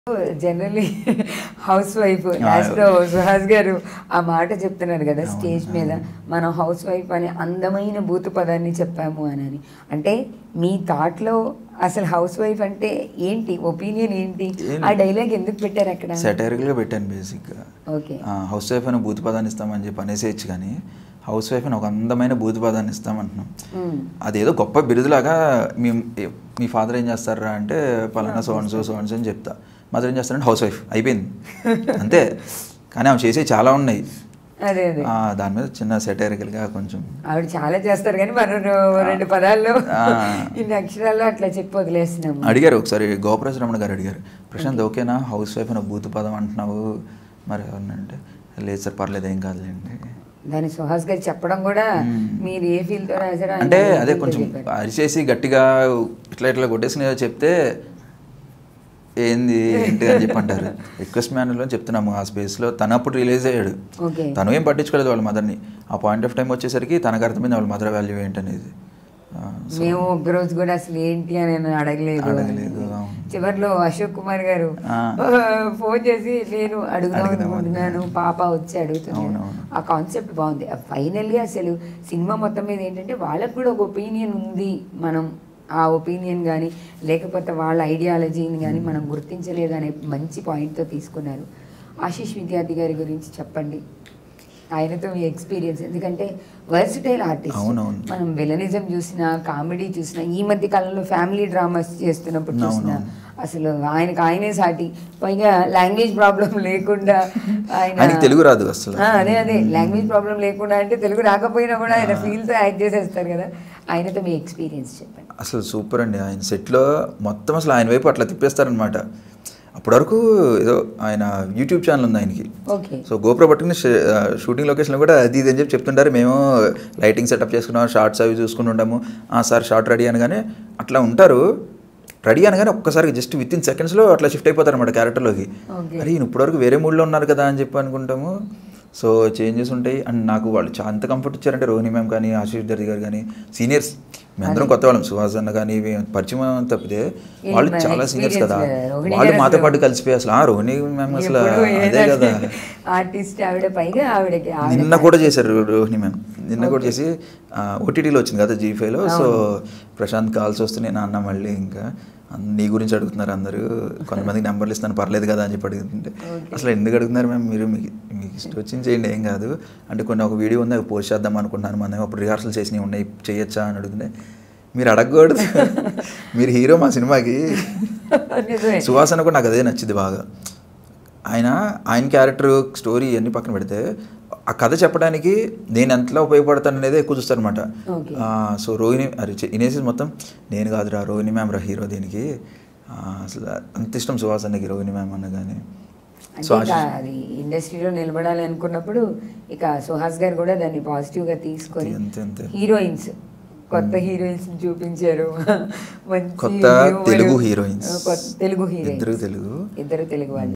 Generally house wife last లో సుహాస్ గారు ఆ మాట చెప్తున్నారు కదా స్టేజ్ మీద మనం హౌస్ వైఫ్ అనే అందమైన భూత పదాన్ని చెప్పాము అని అని అంటే మీ థాట్ లో అసలు హౌస్ వైఫ్ అంటే ఏంటి ఒపీనియన్ ఏంటి ఏం- ఆ డైలాగ్ ఎందుకు పెట్టారు అక్కడ సెటైరికల్గా పెట్టాను బేసిక్గా ఓకే హౌస్ వైఫ్ అని భూత పదాన్ని ఇస్తామని చెప్పి అనేసేయచ్చు కానీ హౌస్ వైఫ్ అని ఒక అందమైన భూత పదాన్ని ఇస్తామంటున్నాం అదేదో గొప్ప బిరుదులాగా మీ మీ ఫాదర్ ఏం చేస్తారా అంటే పలానా సోన్స్ సోన్స్ అని చెప్తా మదర్ ఏం చేస్తారంటే హౌస్ వైఫ్ అయిపోయింది అంతే కానీ ఆమె చేసే చాలా ఉన్నాయి అదే అదే ఆ, దాని మీద చిన్న సెటైరికల్గా కొంచెం ఆవిడ చాలా చేస్తారు కానీ మనం రో- రెండు పదాల్లో ఆ. ఇన్ని అక్షరాల్లో అట్లా చెప్పి వదిలేస్తున్నాము అడిగారు ఒకసారి గోపరాజ రమణ గారు అడిగారు ప్రశాంత్ ఓకేనా హౌస్ వైఫ్ అని భూత పదం అంటున్నావు మరి అంటే లేదు సార్ పర్లేదు ఏం కాదులేండి దాని సుహాస్ గారు చెప్పడం కూడా మ్మ్. మీరు ఏ ఫీల్ తో రాశారో ఆయన అంటే ఏ అదే feel తో కొంచెం చెప్పారు. అరిచేసి గట్టిగా ఇట్లా ఇట్లా కొట్టేసిన చెప్తే ఏంది ఏంటి అని చెప్పి అంటారు రిక్వెస్ట్ మేనర్లో చెప్తున్నాము ఆ స్పేస్లో తను అప్పుడు రిలీజ్ అయ్యాడు ఓకే తను ఏం పట్టించుకోలేదు వాళ్ళ మదర్ని ఆ పాయింట్ ఆఫ్ టైం వచ్చేసరికి తనకు అర్థమైంది వాళ్ళ మదర్ వాల్యూ ఏంటనేది ఆ, సో మేము ఒక రోజు కూడా అసలు ఏంటి అని నేను అడగలేదు అడగలేదు, అవును. చివరిలో అశోక్ కుమార్ గారు ఆ. ఆ, ఫోన్ చేసి నేను అడుగుదాం అడుగుదాం అనుకుంటున్నాను పాప వచ్చి అడుగుతున్నాను అవునవును. ఆ కాన్సెప్ట్ బాగుంది ఫైనల్లీ అసలు సినిమా మొత్తం మీద ఏంటంటే వాళ్ళకు కూడా ఒక ఒపీనియన్ ఉంది మనం ఆ ఒపీనియన్ కానీ లేకపోతే వాళ్ళ ఐడియాలజీని కానీ మనం గుర్తించలేదు అనే మంచి పాయింట్తో తీసుకున్నారు ఆశీష్ విద్యార్థి గారి గురించి చెప్పండి ఆయనతో మీ ఎక్స్పీరియన్స్ ఎందుకంటే వర్సిటైల్ ఆర్టిస్ట్ అవునవును. మనం విలనిజం చూసినా కామెడీ చూసినా ఈ మధ్య కాలంలో ఫ్యామిలీ డ్రామాస్ చేస్తున్నప్పుడు చూసినా అవునవును. అసలు ఆయనకు ఆయనే సాటి పైగా లాంగ్వేజ్ ప్రాబ్లం లేకుండా ఆయన ఆయనకి తెలుగు రాదు అసలు ఆ, అదే అదే లాంగ్వేజ్ ప్రాబ్లం లేకుండా అంటే తెలుగు రాకపోయినా కూడా ఆయన feel తో యాక్ట్ చేసేస్తారు కదా ఆయనతో మీ ఎక్స్పీరియన్స్ చెప్పండి అసలు సూపర్ అండి ఆయన సెట్లో మొత్తం అసలు ఆయన వైపు అట్లా తిప్పేస్తారనమాట అప్పటి వరకు ఏదో ఆయన యూట్యూబ్ ఛానల్ ఉంది ఆయనకి ఓకే సో గోప్రో పట్టుకుని షే- ఆ, షూటింగ్ లొకేషన్లో కూడా అది ఇది అని చెప్పి చెప్తుంటారు మేము లైటింగ్ సెటప్ చేసుకున్నాం షార్ట్స్ అవి చూసుకుని ఉంటాము "ఆ, సార్ షార్ట్ రెడీ అనగానే అట్లా ఉంటారు రెడీ అనగానే ఒక్కసారి జస్ట్ విత్ ఇన్ సెకండ్స్లో అట్లా షిఫ్ట్ అయిపోతారు అనమాట క్యారెక్టర్లోకి Okay. అరే ఈయన ఇప్పటివరకు వేరే మూడ్లో ఉన్నారు కదా అని చెప్పి అనుకుంటాము సో చేంజెస్ ఉంటాయి అండ్ నాకు వాళ్ళు చాలా ఎంత కంఫర్ట్ ఇచ్చారంటే రోహిణి మ్యామ్ కానీ ఆశీష్ దర్జీ గారు కానీ సీనియర్స్ మేమందరం కొత్త వాళ్ళం సుహాస్ అన్న కానీ ఇవి పరిచయం తప్పితే వాళ్ళు మన చాలా సీనియర్స్ కదా experience, రోహిణి వాళ్ళు గారు మాతో అసలు- పాటు కలిసిపోయి అసలు ఆ రోహిణి మ్యామ్ అసలు అదే కదా ఆర్టిస్ట్ ఆవిడ పైగా ఆవిడకి ఆవిడ నిన్న కూడా చేశారు రోహిణి మ్యామ్ నిన్న కూడా చేసి ఓటీటీలో వచ్చింది కదా జీ ఫైవ్లో సో ప్రశాంత్ కాల్స్ వస్తున్నాయి నా అన్న మళ్ళీ ఇంకా అన్- నీ గురించి అడుగుతున్నారు అందరూ కొంతమందికి నెంబర్లు ఇస్తాను పర్లేదు కదా అని చెప్పి అడుగుతుంటే అసలు ఎందుకు అడుగుతున్నారు మ్యామ్ మీరు మీకు మీకు ఇష్టం వచ్చింది చేయండి ఏం కాదు అంటే కొన్ని ఒక వీడియో ఉంది అవి పోస్ట్ చేద్దాం అనుకుంటున్నాను మనం అప్పుడు రిహార్సల్ చేసినవి ఉన్నాయి చేయొచ్చా అని అడుగుతుంటే మీరు అడగకూడదు మీరు హీరో మా సినిమాకి నిజమే. సుహాస్ అన్న కూడా నాకు అదే నచ్చింది బాగా ఆయన ఆయన క్యారెక్టర్ స్టోరీ అన్ని పక్కన పెడితే ఆ కథ చెప్పడానికి నేను ఎంతలా ఉపయోగపడతాను అనేది ఎక్కువ చూస్తారనమాట Okay. సో రోహిణి అరే ఇనేసి మొత్తం నేను కాదురా రోహిణి మ్యామ్ రా హీరో దీనికి ఆ, అసలు అంత ఇష్టం సుహాస్ అన్నకి రోహిణి మ్యామ్ అన్న కానీ సో అంటే ఇక అది ఇండస్ట్రీలో నిలబడాలి అనుకున్నప్పుడు ఇక సుహాస్ గారు కూడా దాన్ని పాజిటివ్ గా తీసుకొని అంతే, అంతే. హీరోయిన్స్ కొత్త హీరోయిన్స్ చూపించారు మంచి కొత్త humor. తెలుగు హీరోయిన్స్ కొత్త తెలుగు హీరోయిన్స్ ఇద్దరు తెలుగు ఇద్దరు తెలుగు వాళ్ళు